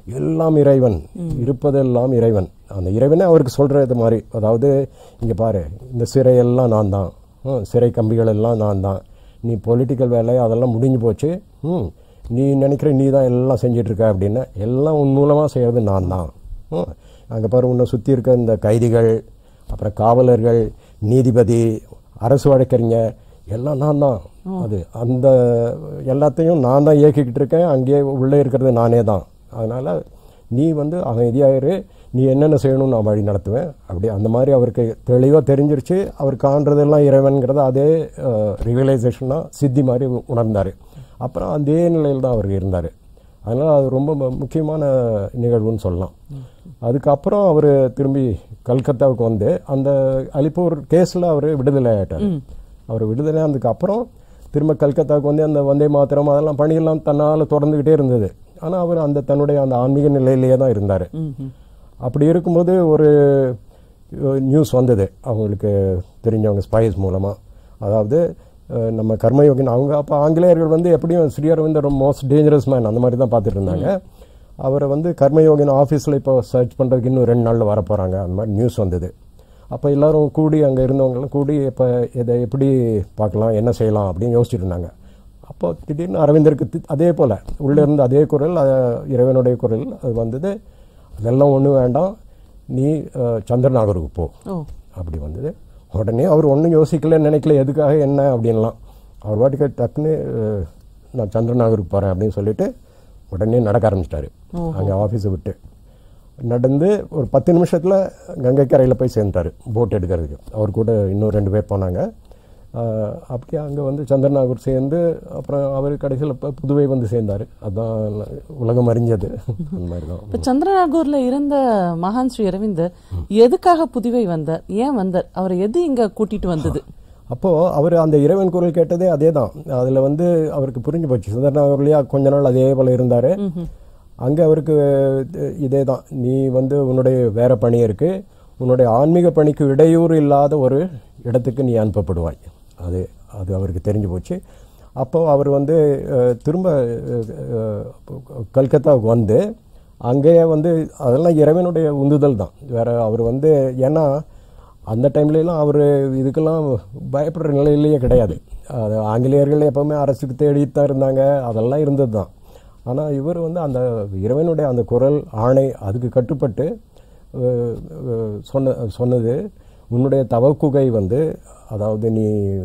எல்லாம் இறைவன் இருப்பதெல்லாம் இறைவன் அந்த இறைவனே அவருக்கு சொல்றது மாதிரி அதாவது இங்க பாரு இந்த சிறையெல்லாம் நான் தான் ம், சிறை கம்பிகள் எல்லாம் நான் தான் நீ பொலிட்டிக்கல் வேலை அதெல்லாம் முடிஞ்சு போச்சு ம், நீ நினைக்கிற நீ தான் எல்லாம் செஞ்சிட்டு இருக்க அப்படின்னு எல்லாம் உன் மூலமா செய்யறது நான் தான் ம், அங்க பாரு உன்னை சுத்தி இருக்க இந்த கைதிகள் அப்புறம் காவலர்கள் நீதிபதி அரசு வழக்கறிஞர் எல்லாம் நான் தான் அது அந்த எல்லாத்தையும் நான் தான் இயக்கிக்கிட்டு இருக்கேன் அங்கேயே உள்ளே இருக்கிறது நானே தான் அதனால நீ வந்து அமைதியாயிரு நீ என்னென்ன செய்யணும்னு நான் வழி நடத்துவேன் அப்படி அந்த மாதிரி அவருக்கு தெளிவாக தெரிஞ்சிருச்சு அவர் காண்றதெல்லாம் இறைவன்கிறத அதே ரியலைசேஷனாக சித்தி மாதிரி உணர்ந்தார் அப்புறம் அதே நிலையில் தான் அவர் இருந்தார் அதனால் அது ரொம்ப மு- முக்கியமான நிகழ்வுன்னு சொல்லலாம் அதுக்கப்புறம் அவர் திரும்பி கல்கத்தாவுக்கு வந்து அந்த அலிப்பூர் கேஸில் அவர் விடுதலை ஆயிட்டார் அவர் விடுதலை ஆனதுக்கு அப்புறம் திரும்ப கல்கத்தாவுக்கு வந்து அந்த வந்தே மாத்திரம் அதெல்லாம் பணியெல்லாம் தன்னால் தொடர்ந்துக்கிட்டே இருந்தது ஆனால் அவர் அந்த தன்னுடைய அந்த ஆன்மீக நிலையிலேயே தான் இருந்தார் அப்படி இருக்கும்போது ஒரு நியூஸ் வந்தது அவங்களுக்கு தெரிஞ்சவங்க ஸ்பைஸ் மூலமாக அதாவது அஹ், நம்ம கர்மயோகின் அவங்க அப்போ ஆங்கிலேயர்கள் வந்து எப்படியும் ஸ்ரீஅரவிந்தர் மோஸ்ட் டேஞ்சரஸ் மேன் அந்த மாதிரி தான் பார்த்துட்டு இருந்தாங்க அவரை வந்து கர்மயோகின் ஆஃபீஸில் இப்போ சர்ச் பண்ணுறதுக்கு இன்னும் ரெண்டு நாளில் வர போகிறாங்க அந்த மாதிரி நியூஸ் வந்தது அப்போ எல்லாரும் கூடி அங்கே இருந்தவங்களாம் கூடி இப்போ இதை எப்படி பார்க்கலாம் என்ன செய்யலாம் அப்படின்னு யோசிச்சுட்டு இருந்தாங்க அப்போ திடீர்னு அரவிந்தருக்கு தி- அதே போல் உள்ளே இருந்த அதே குரல் அஹ், இறைவனுடைய குரல் அது வந்தது அதெல்லாம் ஒன்றும் வேண்டாம் நீ அஹ், சந்திரநாகருக்கு போ ஓ அப்படி வந்தது உடனே அவர் ஒன்றும் யோசிக்கல நினைக்கல எதுக்காக என்ன அப்படின்லாம் அவர் பாட்டுக்கு டக்குன்னு அஹ், நான் சந்திரநாகருக்கு போகிறேன் அப்படின்னு சொல்லிட்டு உடனே நடக்க ஆரம்பிச்சிட்டாரு அங்கே ஆஃபீஸை விட்டு நடந்து ஒரு பத்து நிமிஷத்தில் கங்கைக்கரையில் போய் சேர்ந்தார் போட் எடுக்கிறதுக்கு அவர் கூட இன்னும் ரெண்டு பேர் போனாங்க அஹ், அப்படியே அங்கே வந்து சந்திரநாகூர் சேர்ந்து அப்புறம் அவர் கடைசியில் இப்போ புதுவை வந்து சேர்ந்தார் அதான் உலகம் அறிஞ்சது அந்த மாதிரி தான் இப்ப சந்திரநாகூர்ல இருந்த மகான் ஸ்ரீ அரவிந்தர் எதுக்காக புதுவை வந்தார் ஏன் வந்தார் அவரை எது இங்க கூட்டிட்டு வந்தது அப்போ அவர் அந்த இறைவன் குரல் கேட்டதே அதே தான் அதில் வந்து அவருக்கு புரிஞ்சு போச்சு சுந்தரநாகர்லயா கொஞ்ச நாள் அதே போல இருந்தார் அங்கே அவருக்கு அஹ், இதே தான் நீ வந்து உன்னுடைய வேற பணி இருக்கு உன்னுடைய ஆன்மீக பணிக்கு இடையூறு இல்லாத ஒரு இடத்துக்கு நீ அனுப்பப்படுவாய் அது அது அவருக்கு தெரிஞ்சு போச்சு அப்போ அவர் வந்து அஹ், திரும்ப அஹ், அஹ், கல்கத்தாவுக்கு வந்து அங்கேயே வந்து அதெல்லாம் இறைவனுடைய உந்துதல் தான் வேற அவர் வந்து ஏன்னா அந்த டைம்லலாம் அவர் இதுக்கெல்லாம் பயப்படுற நிலையிலேயே கிடையாது அது ஆங்கிலேயர்கள் எப்பவுமே அரசுக்கு தேடிட்டு தான் இருந்தாங்க அதெல்லாம் இருந்தது தான் ஆனால் இவர் வந்து அந்த இறைவனுடைய அந்த குரல் ஆணை அதுக்கு கட்டுப்பட்டு அஹ், அஹ், சொன்ன சொன்னது உன்னுடைய தவக்குகை வந்து அதாவது நீ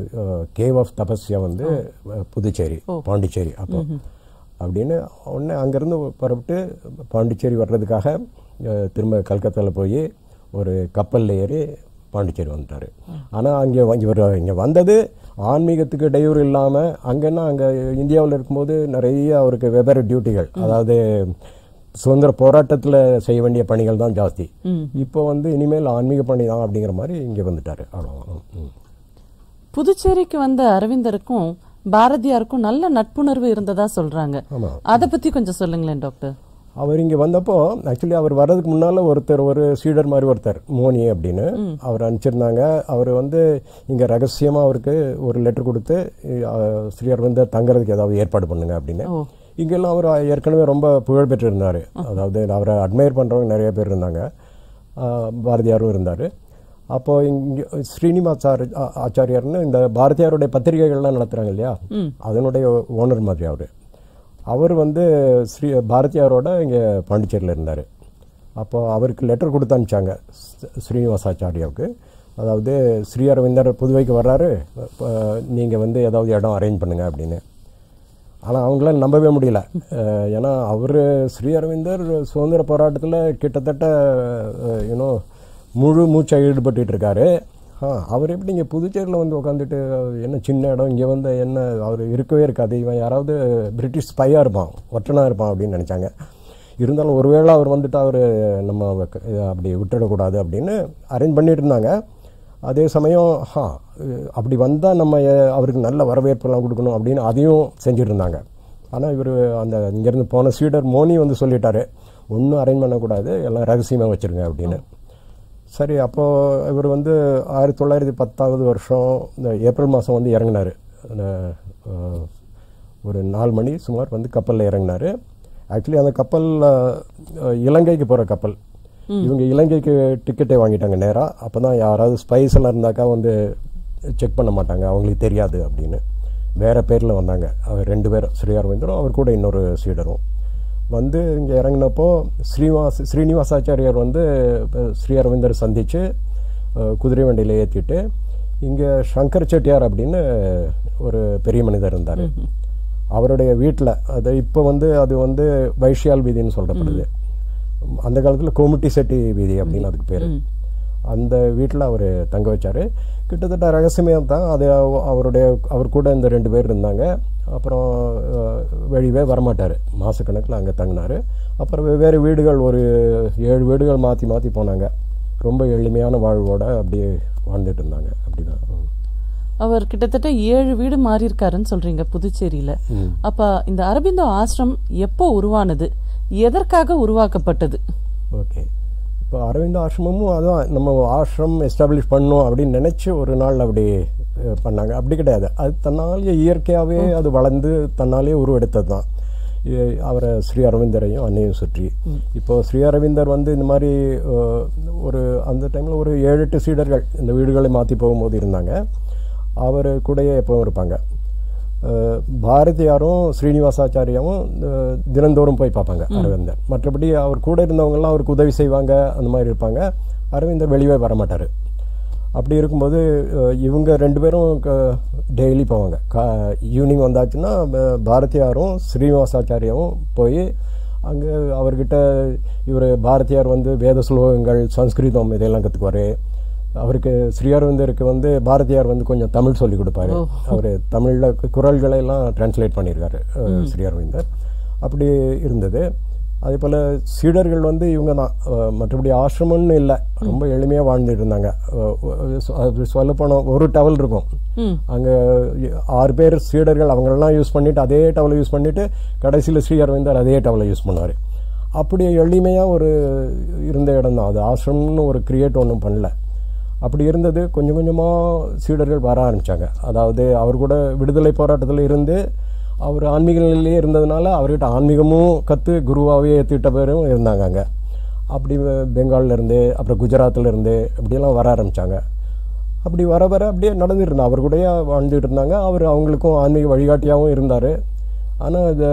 கேவ் ஆஃப் தபஸ்யா வந்து அஹ், புதுச்சேரி பாண்டிச்சேரி அப்போ அப்படின்னு உடனே அங்கேருந்து புறப்பட்டு பாண்டிச்சேரி வர்றதுக்காக அஹ், திரும்ப கல்கத்தாவில் போய் ஒரு கப்பலில் ஏறி பாண்டிச்சேரி வந்துட்டார் ஆனால் அங்கே இவர் இங்கே வந்தது ஆன்மீகத்துக்கு இடையூறு இல்லாமல் அங்கன்னா அங்கே இந்தியாவில் இருக்கும்போது நிறைய அவருக்கு வெவ்வேறு டியூட்டிகள் அதாவது சுதந்திர போராட்டத்தில் செய்ய வேண்டிய பணிகள் தான் ஜாஸ்தி இப்போ வந்து இனிமேல் ஆன்மீக பணி தான் அப்படிங்கிற மாதிரி இங்கே வந்துட்டார் அவ்வளோ ம். புதுச்சேரிக்கு வந்த அரவிந்தருக்கும் பாரதியாருக்கும் நல்ல நட்புணர்வு இருந்ததா சொல்றாங்க ஆமாம் அத பத்தி கொஞ்சம் சொல்லுங்களேன் டாக்டர் அவர் இங்கே வந்தப்போ ஆக்சுவலி அவர் வர்றதுக்கு முன்னால் ஒருத்தர் ஒரு சீடர் மாதிரி ஒருத்தர் மோனி அப்படின்னு அவர் அனுப்பிச்சிருந்தாங்க அவர் வந்து இங்கே ரகசியமாக அவருக்கு ஒரு லெட்டர் கொடுத்து அஹ், ஸ்ரீ அரவிந்தர் தங்குறதுக்கு ஏதாவது ஏற்பாடு பண்ணுங்க அப்படின்னு ஓ இங்கெல்லாம் அவர் ஏற்கனவே ரொம்ப புகழ் பெற்று இருந்தார் அதாவது அவரை அட்மையர் பண்ணுறவங்க நிறைய பேர் இருந்தாங்க ஆஹ் பாரதியாரும் இருந்தார் அப்போ இங்கே ஸ்ரீனிவாசார் ஆ- ஆச்சாரியார்னு இந்த பாரதியாருடைய பத்திரிகைகள்லாம் நடத்துகிறாங்க இல்லையா அதனுடைய ஓனர் மாதிரி அவர் அவர் வந்து ஸ்ரீ பாரதியாரோட இங்கே பாண்டிச்சேரியில் இருந்தார் அப்போ அவருக்கு லெட்டர் கொடுத்து அனுப்பிச்சாங்க ஸ்- ஸ்ரீனிவாசாச்சாரியாவுக்கு அதாவது ஸ்ரீ அரவிந்தர் புதுவைக்கு வர்றாரு நீங்கள் வந்து ஏதாவது இடம் அரேஞ்ச் பண்ணுங்க அப்படின்னு ஆனால் அவங்களால நம்பவே முடியல அஹ் ஏன்னா அவர் ஸ்ரீ அரவிந்தர் சுதந்திர போராட்டத்தில் கிட்டத்தட்ட யூனோ முழு மூச்சை ஈடுபட்டுட்டு இருக்காரு ஆ அவர் எப்படி இங்கே புதுச்சேரியில் வந்து உட்காந்துட்டு என்ன சின்ன இடம் இங்கே வந்து என்ன அவர் இருக்கவே இருக்காது இவன் யாராவது பிரிட்டிஷ் ஸ்பையாக இருப்பான் ஒற்றனாக இருப்பான் அப்படின்னு நினச்சாங்க இருந்தாலும் ஒருவேளை அவர் வந்துட்டு அவர் நம்ம அப்படி விட்டுடக்கூடாது அப்படின்னு அரேஞ்ச் பண்ணிட்டு இருந்தாங்க அதே சமயம் ஹா அப்படி வந்தால் நம்ம அஹ், அவருக்கு நல்ல வரவேற்பெல்லாம் கொடுக்கணும் அப்படின்னு அதையும் செஞ்சுட்டு இருந்தாங்க ஆனால் இவர் அந்த இங்கேருந்து போன சீடர் மோனி வந்து சொல்லிட்டாரு ஒன்றும் அரேஞ்ச் பண்ணக்கூடாது எல்லாம் ரகசியமாக வச்சுருங்க அப்படின்னு சரி அப்போது இவர் வந்து ஆயிரத்தி தொள்ளாயிரத்தி பத்தாவது வருஷம் இந்த ஏப்ரல் மாதம் வந்து இறங்கினார் அந்த அஹ், ஒரு நாலு மணி சுமார் வந்து கப்பலில் இறங்கினார் ஆக்சுவலி அந்த கப்பல் அஹ், இலங்கைக்கு போகிற கப்பல் இவங்க இலங்கைக்கு டிக்கெட்டே வாங்கிட்டாங்க நேராக அப்போ தான் யாராவது ஸ்பைஸ் எல்லாம் இருந்தாக்கா வந்து செக் பண்ண மாட்டாங்க அவங்களுக்கு தெரியாது அப்படின்னு வேற பேரில் வந்தாங்க அவர் ரெண்டு பேரும் ஸ்ரீ அரவிந்தரும் அவர் கூட இன்னொரு சீடரும் வந்து இங்கே இறங்கினப்போ ஸ்ரீவாஸ் ஸ்ரீனிவாசாச்சாரியார் வந்து அஹ், ஸ்ரீ அரவிந்தர் சந்தித்து குதிரை வண்டியில் ஏற்றிட்டு இங்கே சங்கர் செட்டியார் அப்படின்னு ஒரு பெரிய மனிதர் இருந்தார் அவருடைய வீட்டில் அது இப்போ வந்து அது வந்து வைஷ்யால் வீதின்னு சொல்லப்படுது அந்த காலத்தில் கோமுட்டி செட்டி வீதி அப்படின்னு அதுக்கு பேர் அந்த வீட்டில் அவர் தங்க வச்சார் கிட்டத்தட்ட ரகசியமாக தான் அது அவ- அவருடைய அவர் கூட இந்த ரெண்டு பேர் இருந்தாங்க அப்புறம் அஹ், வெளியவே வரமாட்டார் மாதக்கணக்கில் அங்கே தங்கினார் அப்புறம் வெவ்வேறு வீடுகள் ஒரு ஏழு வீடுகள் மாற்றி மாற்றி போனாங்க ரொம்ப எளிமையான வாழ்வோட அப்படியே வாழ்ந்துட்டு இருந்தாங்க அப்படிதான் ம். அவர் கிட்டத்தட்ட ஏழு வீடு மாறி இருக்காருன்னு சொல்றீங்க புதுச்சேரியில ம். அப்ப இந்த அரபிந்தோ ஆசிரம் எப்போ உருவானது எதற்காக உருவாக்கப்பட்டது ஓகே இப்போ அரவிந்த் ஆசிரமமும் அதான் நம்ம ஆசிரம் எஸ்டாப்ளிஷ் பண்ணோம் அப்படின்னு நினச்சி ஒரு நாள் அப்படி அஹ், பண்ணாங்க அப்படி கிடையாது அது தன்னாலேயே இயற்கையாகவே அது வளர்ந்து தன்னாலேயே உருவெடுத்தது தான் இ- அவரை ஸ்ரீ அரவிந்தரையும் அன்னையும் சுற்றி இப்போ ஸ்ரீ அரவிந்தர் வந்து இந்த மாதிரி அஹ், ஒரு அந்த டைமில் ஒரு ஏழு எட்டு சீடர்கள் இந்த வீடுகளை மாற்றி போகும்போது இருந்தாங்க அவர் கூடயே எப்பவும் இருப்பாங்க அஹ், பாரதியாரும் ஸ்ரீனிவாசாச்சாரியாவும் அஹ், தினந்தோறும் போய் பார்ப்பாங்க அரவிந்தர் மற்றபடி அவர் கூட இருந்தவங்கெல்லாம் அவருக்கு உதவி செய்வாங்க அந்த மாதிரி இருப்பாங்க அரவிந்தர் வெளியே வர மாட்டார் அப்படி இருக்கும்போது அஹ், இவங்க ரெண்டு பேரும் டெய்லி போவாங்க கா ஈவினிங் வந்தாச்சுன்னா ப- பாரதியாரும் ஸ்ரீனிவாசாச்சாரியாவும் போய் அங்கே அவர்கிட்ட இவர் பாரதியார் வந்து வேத ஸ்லோகங்கள் சம்ஸ்கிருதம் இதெல்லாம் கற்றுக்குவார் அவருக்கு ஸ்ரீ அரவிந்தருக்கு வந்து பாரதியார் வந்து கொஞ்சம் தமிழ் சொல்லி கொடுப்பாரு அவர் தமிழில் குரல்களை எல்லாம் டிரான்ஸ்லேட் பண்ணியிருக்காரு அஹ், ஸ்ரீ அரவிந்தர் அப்படி இருந்தது அதே போல் சீடர்கள் வந்து இவங்க தான் அஹ், மற்றபடி ஆசிரமம்னு இல்லை ரொம்ப எளிமையாக வாழ்ந்துட்டு இருந்தாங்க சொல்ல போனோம் ஒரு டவல் இருக்கும் ம் அங்கே ஆறு பேர் சீடர்கள் அவங்களெல்லாம் யூஸ் பண்ணிட்டு அதே டவலை யூஸ் பண்ணிட்டு கடைசியில் ஸ்ரீ அரவிந்தர் அதே டவலை யூஸ் பண்ணார் அப்படி எளிமையாக ஒரு இருந்த இடம் தான் அது ஆசிரமம்னு ஒரு கிரியேட் ஒன்றும் பண்ணல அப்படி இருந்தது கொஞ்சம் கொஞ்சமாக சீடர்கள் வர ஆரம்பித்தாங்க அதாவது அவர் கூட விடுதலை போராட்டத்தில் இருந்து அவர் ஆன்மீக நிலையிலே இருந்ததுனால அவர்கிட்ட ஆன்மீகமும் கற்று குருவாகவே ஏற்றிட்ட பேரும் இருந்தாங்க அங்கே அப்படி பெங்கால்ல இருந்து அப்புறம் குஜராத்ல இருந்து அப்படியெல்லாம் வர ஆரம்பித்தாங்க அப்படி வர வர அப்படியே நடந்துட்டு இருந்தா அவர் கூடயே வாழ்ந்துட்டு இருந்தாங்க அவர் அவங்களுக்கும் ஆன்மீக வழிகாட்டியாகவும் இருந்தார் ஆனால் இது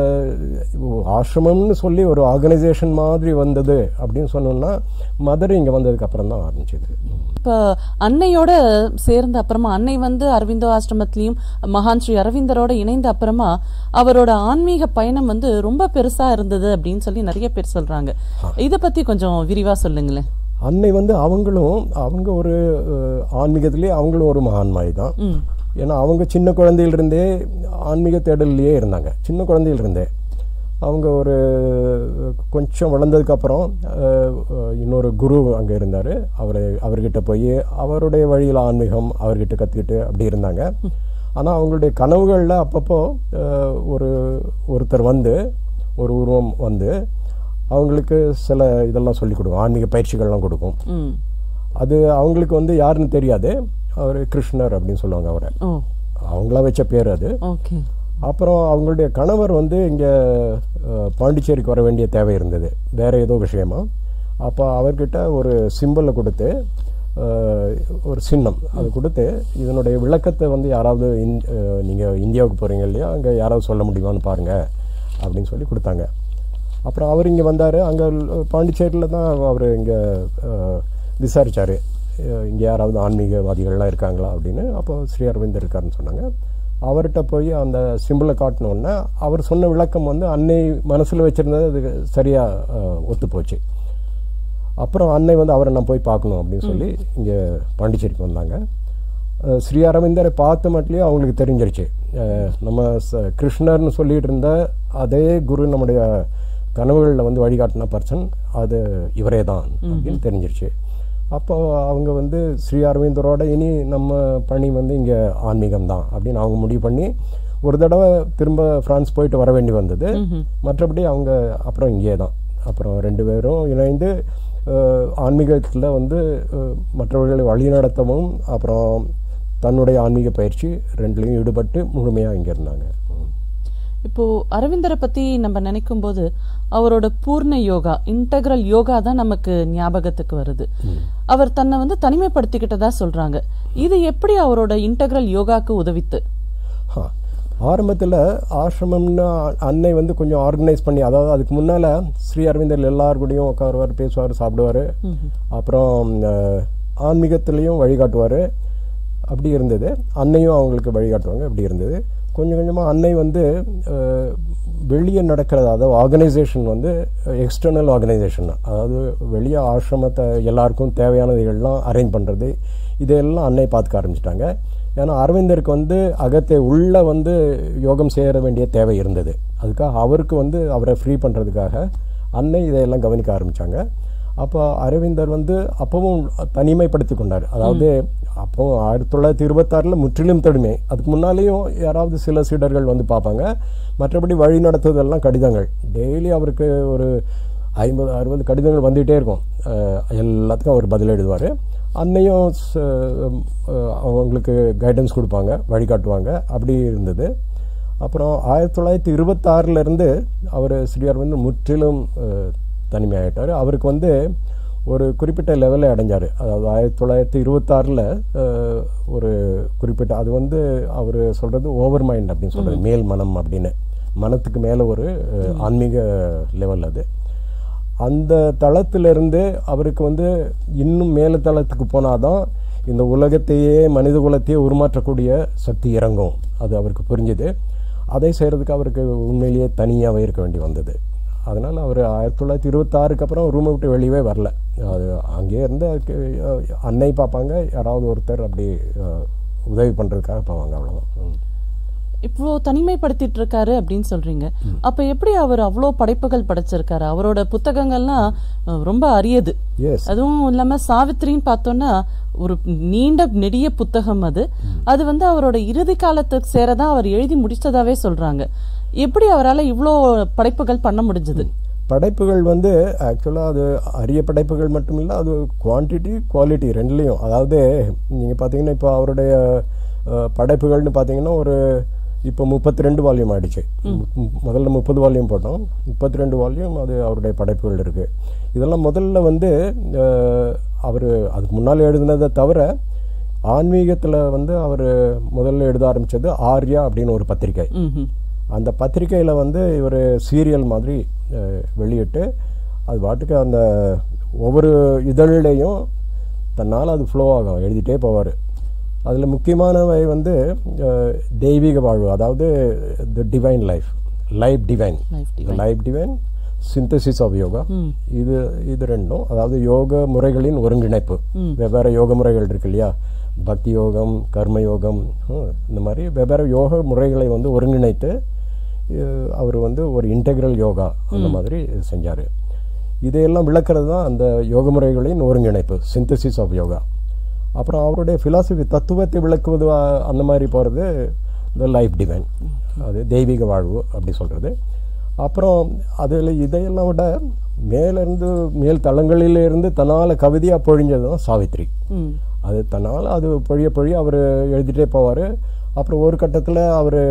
ஆசிரமம்னு சொல்லி ஒரு ஆர்கனைசேஷன் மாதிரி வந்தது அப்படின்னு சொன்னோம்னா மதுரை இங்கே வந்ததுக்கு அப்புறம் தான் ஆரம்பிச்சது இப்ப அன்னையோட சேர்ந்த அப்புறமா அன்னை வந்து அரவிந்தோ ஆசிரமத்திலையும் மகான் ஸ்ரீ அரவிந்தரோட இணைந்த அப்புறமா அவரோட ஆன்மீக பயணம் வந்து ரொம்ப பெருசா இருந்தது அப்படின்னு சொல்லி நிறைய பேர் சொல்றாங்க இத பத்தி கொஞ்சம் விரிவா சொல்லுங்களேன் அன்னை வந்து அவங்களும் அவங்க ஒரு அஹ், ஆன்மீகத்திலேயே அவங்களும் ஒரு மகான்மாய் தான் ம் ஏன்னா அவங்க சின்ன குழந்தையிலிருந்தே ஆன்மீக தேடல்லையே இருந்தாங்க சின்ன குழந்தையிலிருந்தே அவங்க ஒரு கொஞ்சம் வளர்ந்ததுக்கப்புறம் இன்னொரு குரு அங்கே இருந்தார் அவரை அவர்கிட்ட போய் அவருடைய வழியில் ஆன்மீகம் அவர்கிட்ட கற்றுக்கிட்டு அப்படி இருந்தாங்க ஆனால் அவங்களுடைய கனவுகளில் அப்பப்போ அஹ், ஒரு ஒருத்தர் வந்து ஒரு உருவம் வந்து அவங்களுக்கு சில இதெல்லாம் சொல்லிக் கொடுக்கும் ஆன்மீக பயிற்சிகள்லாம் கொடுக்கும் ம் அது அவங்களுக்கு வந்து யாருன்னு தெரியாது அவர் கிருஷ்ணர் அப்படின்னு சொல்லுவாங்க அவரை ஓ அவங்களா வச்ச பேர் அது ஓகே அப்புறம் அவங்களுடைய கணவர் வந்து இங்கே பாண்டிச்சேரிக்கு வர வேண்டிய தேவை இருந்தது வேற ஏதோ விஷயமா அப்போ அவர்கிட்ட ஒரு சிம்பிளை கொடுத்து அஹ், ஒரு சின்னம் அது கொடுத்து இதனுடைய விளக்கத்தை வந்து யாராவது இந் நீங்கள் இந்தியாவுக்கு போகிறீங்க இல்லையா அங்கே யாராவது சொல்ல முடியுமான்னு பாருங்க அப்படின்னு சொல்லி கொடுத்தாங்க அப்புறம் அவர் இங்கே வந்தார் அங்கே பாண்டிச்சேரியில் தான் அவர் இங்கே விசாரித்தார் இங்கே யாராவது ஆன்மீகவாதிகள்லாம் இருக்காங்களா அப்படின்னு அப்போ ஸ்ரீ அரவிந்தர் இருக்காருன்னு சொன்னாங்க அவர்கிட்ட போய் அந்த சிம்பிளை காட்டினோடனே அவர் சொன்ன விளக்கம் வந்து அன்னை மனசில் வச்சுருந்தது அது சரியாக ஒத்து போச்சு அப்புறம் அன்னை வந்து அவரை நான் போய் பார்க்கணும் அப்படின்னு சொல்லி இங்கே பாண்டிச்சேரிக்கு வந்தாங்க அஹ் ஸ்ரீ அரவிந்தரை பார்த்த மட்டும் அவங்களுக்கு தெரிஞ்சிருச்சு அஹ் நம்ம ச- கிருஷ்ணர்னு சொல்லிட்டு இருந்த அதே குரு நம்முடைய கனவுகளில் வந்து வழிகாட்டின பர்சன் அது இவரே தான் அப்படின்னு தெரிஞ்சிருச்சு அப்போ அவங்க வந்து ஸ்ரீ அரவிந்தரோட இனி நம்ம பணி வந்து இங்கே ஆன்மீகம் தான் அப்படின்னு அவங்க முடிவு பண்ணி ஒரு தடவை திரும்ப பிரான்ஸ் போயிட்டு வர வேண்டி வந்தது மற்றபடி அவங்க அப்புறம் இங்கே தான் அப்புறம் ரெண்டு பேரும் இணைந்து அஹ், ஆன்மீகத்தில் வந்து அஹ், மற்றவர்களை வழிநடத்தவும் அப்புறம் தன்னுடைய ஆன்மீக பயிற்சி ரெண்டுலையும் ஈடுபட்டு முழுமையாக இங்கே இருந்தாங்க ம். இப்போ அரவிந்தரை பத்தி நம்ம நினைக்கும் போது அவரோட பூர்ண யோகா இன்டகிரல் யோகா தான் நமக்கு ஞாபகத்துக்கு வருது அவர் தன்னை வந்து தனிமைப்படுத்திக்கிட்டதா சொல்றாங்க இது எப்படி அவரோட இன்டகிரல் யோகாக்கு உதவித்து ஆ. ஆரம்பத்தில் ஆசிரமம்னு அன்னை வந்து கொஞ்சம் ஆர்கனைஸ் பண்ணி அதாவது அதுக்கு முன்னால் ஸ்ரீ அரவிந்தர் எல்லார் கூடயும் உட்காருவார் பேசுவார் சாப்பிடுவார் அப்புறம் அஹ், ஆன்மீகத்திலையும் வழிகாட்டுவார் அப்படி இருந்தது அன்னையும் அவங்களுக்கு வழிகாட்டுவாங்க அப்படி இருந்தது கொஞ்சம் கொஞ்சமாக அன்னை வந்து அஹ், வெளியே நடக்கிறது அதாவது ஆர்கனைசேஷன் வந்து எக்ஸ்டர்னல் ஆர்கனைசேஷன் அதாவது வெளியே ஆசிரமத்தை எல்லாருக்கும் தேவையானதுகள்லாம் அரேஞ்ச் பண்ணுறது இதெல்லாம் அன்னை பார்த்துக்க ஆரம்பிச்சிட்டாங்க ஏன்னா அரவிந்தருக்கு வந்து அகத்தை உள்ள வந்து யோகம் செய்ய வேண்டிய தேவை இருந்தது அதுக்காக அவருக்கு வந்து அவரை ஃப்ரீ பண்ணுறதுக்காக அன்னை இதையெல்லாம் கவனிக்க ஆரம்பித்தாங்க அப்போ அரவிந்தர் வந்து அப்பவும் தனிமைப்படுத்தி கொண்டார் அதாவது அப்போ ஆயிரத்தி தொள்ளாயிரத்தி இருபத்தாறில் முற்றிலும் தனிமை அதுக்கு முன்னாலேயும் யாராவது சில சீடர்கள் வந்து பார்ப்பாங்க மற்றபடி வழி நடத்துவதெல்லாம் கடிதங்கள் டெய்லி அவருக்கு ஒரு ஐம்பது அறுபது கடிதங்கள் வந்துகிட்டே இருக்கும் அஹ் எல்லாத்துக்கும் அவர் பதில் எழுதுவார் அன்னையும் ச- அஹ் அவங்களுக்கு கைடன்ஸ் கொடுப்பாங்க வழிகாட்டுவாங்க அப்படி இருந்தது அப்புறம் ஆயிரத்தி தொள்ளாயிரத்தி இருபத்தாறுலேருந்து அவர் ஸ்ரீ அரவிந்தர் முற்றிலும் அஹ், தனிமையாயிட்டார் அவருக்கு வந்து ஒரு குறிப்பிட்ட லெவலில் அடைஞ்சார் அதாவது ஆயிரத்தி தொள்ளாயிரத்தி இருபத்தாறில் ஒரு குறிப்பிட்ட அது வந்து அவர் சொல்கிறது ஓவர் மைண்ட் அப்படின்னு சொல்கிறது மேல் மனம் அப்படின்னு மனத்துக்கு மேலே ஒரு அஹ், ஆன்மீக லெவல் அது அந்த தளத்திலிருந்து அவருக்கு வந்து இன்னும் மேல தளத்துக்கு போனாதான் இந்த உலகத்தையே மனித குலத்தையே உருமாற்றக்கூடிய சக்தி இறங்கும் அது அவருக்கு புரிஞ்சுது அதை செய்கிறதுக்கு அவருக்கு உண்மையிலேயே தனியாகவே இருக்க வேண்டி வந்தது அதனால் அவர் ஆயிரத்தி தொள்ளாயிரத்தி இருபத்தாறுக்கு அப்புறம் ரூமை விட்டு வெளியவே வரல அது அங்கேயே இருந்து அதுக்கு, அஹ், அன்னை பார்ப்பாங்க யாராவது ஒருத்தர் அப்படி அஹ், உதவி பண்ணுறதுக்காக போவாங்க அவ்வளோதான் ம். இப்போ தனிமைப்படுத்திட்டு இருக்காரு அப்படின்னு சொல்றீங்க அப்ப எப்படி அவர் அவ்வளோ படைப்புகள் படைச்சிருக்காரு அவரோட புத்தகங்கள்லாம் அஹ், ரொம்ப அரியது எஸ் அதுவும் இல்லாம சாவித்திரின்னு பார்த்தோம்னா ஒரு நீண்ட நெடிய புத்தகம் அது அது வந்து அவரோட இறுதி காலத்துக்கு சேரதான் அவர் எழுதி முடிச்சதாவே சொல்றாங்க எப்படி அவரால இவ்ளோ படைப்புகள் பண்ண முடிஞ்சது படைப்புகள் வந்து ஆக்சுவலாக அது அரிய படைப்புகள் மட்டும் இல்லை அது குவான்டிட்டி குவாலிட்டி ரெண்டுலேயும் அதாவது நீங்கள் பார்த்தீங்கன்னா இப்போ அவருடைய அஹ், படைப்புகள்னு பார்த்தீங்கன்னா ஒரு இப்போ முப்பத்தி ரெண்டு வால்யூம் ஆயிடுச்சு மு- மு- முதல்ல முப்பது வால்யூம் போட்டோம் முப்பத்தி ரெண்டு வால்யூம் அது அவருடைய படைப்புகள் இருக்குது இதெல்லாம் முதல்ல வந்து அவர் அதுக்கு முன்னால் எழுதினதை தவிர ஆன்மீகத்தில் வந்து அவர் முதல்ல எழுத ஆரம்பித்தது ஆர்யா அப்படின்னு ஒரு பத்திரிகை ம்ஹும். அந்த பத்திரிக்கையில் வந்து இவர் சீரியல் மாதிரி அஹ், வெளியிட்டு அது பாட்டுக்கு அந்த ஒவ்வொரு இதழ்லையும் தன்னால் அது ஃப்ளோ ஆகும் எழுதிட்டே போவார் அதில் முக்கியமானவை வந்து அஹ், தெய்வீக வாழ்வு அதாவது the divine life life divine Life life divine synthesis of yoga hmm. இது இது ரெண்டும் அதாவது யோக முறைகளின் ஒருங்கிணைப்பு ம். வெவ்வேறு யோக முறைகள் இருக்கு இல்லையா பக்தி யோகம் கர்ம யோகம் ஹம், இந்த மாதிரி வெவ்வேறு யோக முறைகளை வந்து ஒருங்கிணைத்து அவர் வந்து ஒரு இன்டெக்ரல் யோகா அந்த மாதிரி செஞ்சார் இதையெல்லாம் விளக்குறது தான் அந்த யோக முறைகளின் ஒருங்கிணைப்பு சிந்தசிஸ் ஆஃப் யோகா அப்புறம் அவருடைய ஃபிலாசபி தத்துவத்தை விளக்குவது அ- அந்த மாதிரி போகிறது இந்த லைஃப் டிவைன் அது தெய்வீக வாழ்வு அப்படி சொல்கிறது அப்புறம் அதில் இதையெல்லாம் விட மேலிருந்து மேல் தளங்களிலிருந்து தன்னால் கவிதையாக பொழிஞ்சது தான் சாவித்ரி ம். அது தன்னால் அது பொழிய பொழிய அவர் எழுதிட்டே போவார் அப்புறம் ஒரு கட்டத்தில் அவர்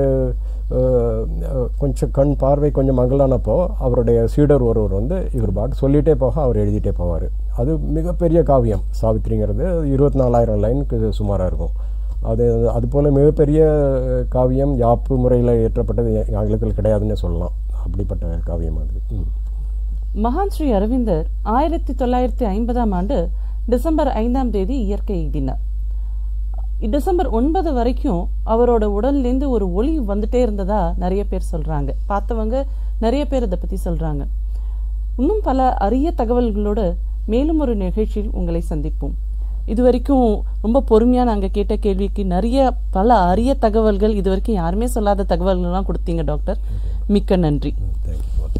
கொஞ்சம் கண் பார்வை கொஞ்சம் மங்கலானப்போ அவருடைய சீடர் ஒருவர் வந்து இவர் பாட்டு சொல்லிகிட்டே போக அவர் எழுதிட்டே போவார் அது மிகப்பெரிய காவியம் சாவித்ரிங்கிறது இருபத்தி நாலாயிரம் லைனுக்கு சுமாராக இருக்கும் அது அது போல் மிகப்பெரிய காவியம் யாப்பு முறையில் இயற்றப்பட்டது ஆங்கிலத்தில் கிடையாதுன்னே சொல்லலாம் அப்படிப்பட்ட காவியம் அது ம். மகான் ஸ்ரீ அரவிந்தர் ஆயிரத்தி தொள்ளாயிரத்தி ஐம்பதாம் ஆண்டு டிசம்பர் ஐந்தாம் தேதி இயற்கை எய்தினார் டிசம்பர் ஒன்பது வரைக்கும் அவரோட உடல்ல இருந்து ஒரு ஒளி வந்துட்டே இருந்ததா நிறைய பேர் சொல்றாங்க பார்த்தவங்க நிறைய பேர் இதை பத்தி சொல்றாங்க இன்னும் பல அரிய தகவல்களோட மேலும் ஒரு நிகழ்ச்சியில் உங்களை சந்திப்போம் இதுவரைக்கும் ரொம்ப பொறுமையா நாங்க கேட்ட கேள்விக்கு நிறைய பல அரிய தகவல்கள் இதுவரைக்கும் யாருமே சொல்லாத தகவல்கள்லாம் கொடுத்தீங்க டாக்டர் மிக்க நன்றி தேங்க்யூ